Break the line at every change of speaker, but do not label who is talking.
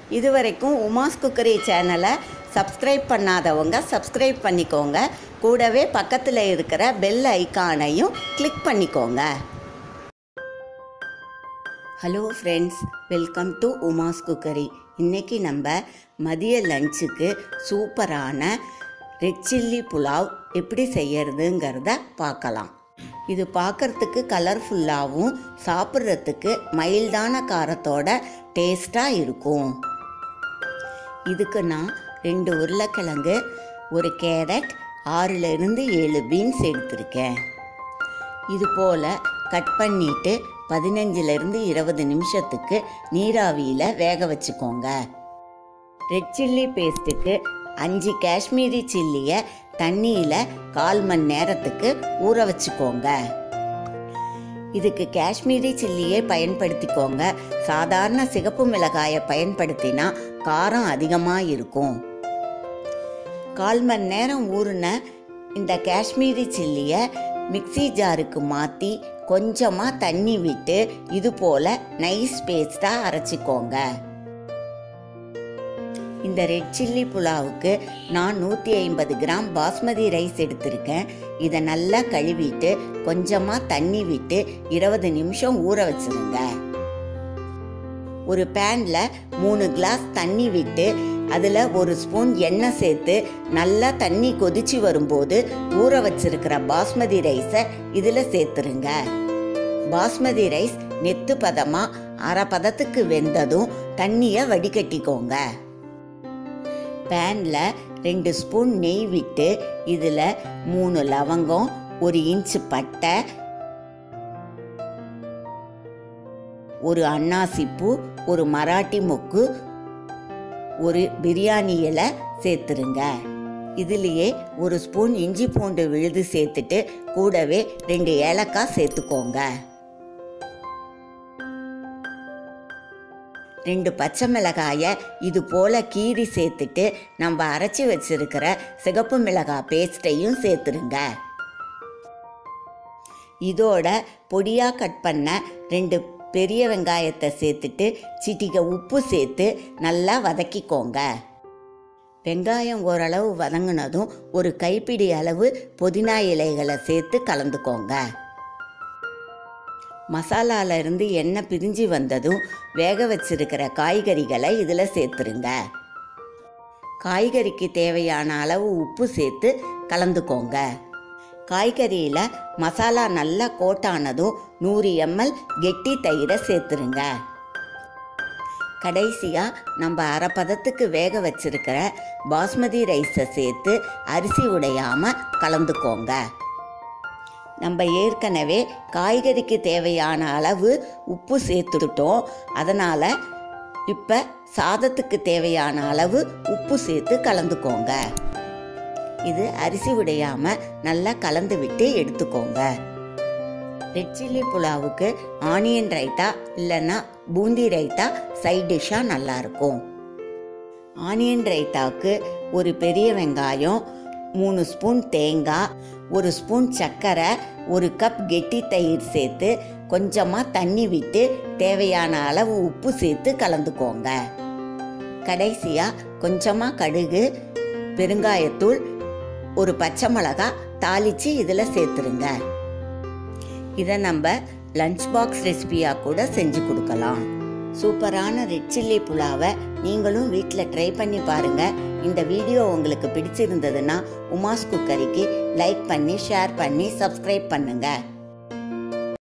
இதுவரைக்கும் உமாஸ் குக்கரி சேனலை சப்ஸ்கிரைப் பண்ணாதவங்க சப்ஸ்கிரைப் பண்ணிக்கோங்க கூடவே பக்கத்தில் இருக்கிற பெல் ஐகானையும் கிளிக் பண்ணிக்கோங்க hello friends welcome to Uma's cookery இன்றைக்கி நம்ம மதிய லஞ்சுக்கு சூப்பரான ரெட் சில்லி புலாவ் எப்படி செய்யறதுங்கிறத பார்க்கலாம் இது பார்க்கறதுக்கு கலர்ஃபுல்லாகவும் சாப்பிட்றதுக்கு மைல்டான காரத்தோட டேஸ்ட்டாக இருக்கும் இதுக்கு நான் ரெண்டு உருளைக்கிழங்கு ஒரு கேரட் ஆறுலேருந்து ஏழு பீன்ஸ் எடுத்திருக்கேன் இது போல் கட் பண்ணிட்டு பதினஞ்சுலேருந்து இருபது நிமிஷத்துக்கு நீராவியில் வேக வச்சுக்கோங்க ரெட் சில்லி பேஸ்ட்டுக்கு அஞ்சு காஷ்மீரி சில்லியை தண்ணியில் கால் மணி நேரத்துக்கு ஊற வச்சுக்கோங்க இதுக்கு காஷ்மீரி சில்லியே பயன்படுத்திக்கோங்க சாதாரண சிகப்பு மிளகாயை பயன்படுத்தினா காரம் அதிகமாக இருக்கும் கால் மணி நேரம் ஊறின இந்த காஷ்மீரி சில்லியை மிக்ஸி ஜாருக்கு மாற்றி கொஞ்சமாக தண்ணி விட்டு இது போல் நைஸ் பேஸ்ட்டாக அரைச்சிக்கோங்க இந்த ரெட் சில்லி புலாவுக்கு நான் நூற்றி ஐம்பது கிராம் பாஸ்மதி ரைஸ் எடுத்திருக்கேன் இதை நல்லா கழுவிட்டு கொஞ்சமாக தண்ணி விட்டு இருபது நிமிஷம் ஊற வச்சிருங்க ஒரு பேனில் மூணு கிளாஸ் தண்ணி விட்டு அதில் ஒரு ஸ்பூன் எண்ணெய் சேர்த்து நல்லா தண்ணி கொதிச்சு வரும்போது ஊற வச்சிருக்கிற பாஸ்மதி ரைஸை இதில் சேர்த்துருங்க பாஸ்மதி ரைஸ் நெத்து பதமாக அரை பதத்துக்கு வெந்ததும் தண்ணியை வடிகட்டிக்கோங்க பேனில் ரெண்டு ஸ்பூன் நெய் விட்டு இதில் மூணு லவங்கம் ஒரு இன்ச்சு பட்டை ஒரு அன்னாசிப்பூ ஒரு மராட்டி மொக்கு ஒரு பிரியாணி இலை சேர்த்துருங்க இதுலேயே ஒரு ஸ்பூன் இஞ்சி பூண்டு விழுது சேர்த்துட்டு கூடவே ரெண்டு ஏலக்காய் சேர்த்துக்கோங்க ரெண்டு பச்சை மிளகாயை இது போல் கீறி சேர்த்துட்டு நம்ம அரைச்சி வச்சிருக்கிற சிகப்பு மிளகாய் பேஸ்ட்டையும் சேர்த்துருங்க இதோட பொடியாக கட் பண்ண ரெண்டு பெரிய வெங்காயத்தை சேர்த்துட்டு சிட்டிக உப்பு சேர்த்து நல்லா வதக்கிக்கோங்க வெங்காயம் ஓரளவு வதங்கினதும் ஒரு கைப்பிடி அளவு புதினா இலைகளை சேர்த்து கலந்துக்கோங்க மசாலால இருந்து எண்ணெய் பிரிஞ்சு வந்ததும் வேக வச்சிருக்கிற காய்கறிகளை இதில் சேர்த்துருங்க காய்கறிக்கு தேவையான அளவு உப்பு சேர்த்து கலந்துக்கோங்க காய்கறியில் மசாலா நல்லா கோட்டானதும் நூறு எம்எல் கெட்டி தயிரை சேர்த்துருங்க கடைசியாக நம்ம அரை பதத்துக்கு வேக வச்சிருக்கிற பாஸ்மதி ரைஸை சேர்த்து அரிசி உடையாமல் கலந்துக்கோங்க நம்ம ஏற்கனவே காய்கறிக்கு தேவையான அளவு உப்பு சேர்த்துக்கிட்டோம் அதனால் இப்போ சாதத்துக்கு தேவையான அளவு உப்பு சேர்த்து கலந்துக்கோங்க இது அரிசி உடையாமல் நல்லா கலந்து விட்டு எடுத்துக்கோங்க ரெட் சில்லி புலாவுக்கு ஆனியன் ரைத்தா இல்லைன்னா பூந்தி ரைத்தா சைட் டிஷ்ஷாக நல்லாயிருக்கும் ஆனியன் ரைத்தாவுக்கு ஒரு பெரிய வெங்காயம் மூணு ஸ்பூன் தேங்காய் ஒரு ஸ்பூன் சர்க்கரை ஒரு கப் கெட்டி தயிர் சேர்த்து கொஞ்சமாக தண்ணி விட்டு தேவையான அளவு உப்பு சேர்த்து கலந்துக்கோங்க கடைசியாக கொஞ்சமாக கடுகு பெருங்காயத்தூள் ஒரு பச்சை மிளகா தாளித்து இதில் சேர்த்துருங்க இதை நம்ம லஞ்ச் பாக்ஸ் ரெசிபியாக கூட செஞ்சு கொடுக்கலாம் சூப்பரான ரெட் சில்லி புலாவை நீங்களும் வீட்டில் ட்ரை பண்ணி பாருங்கள் இந்த வீடியோ உங்களுக்கு பிடிச்சிருந்ததுன்னா உமாஸ் குக்கரிக்கு லைக் பண்ணி ஷேர் பண்ணி சப்ஸ்கிரைப் பண்ணுங்கள்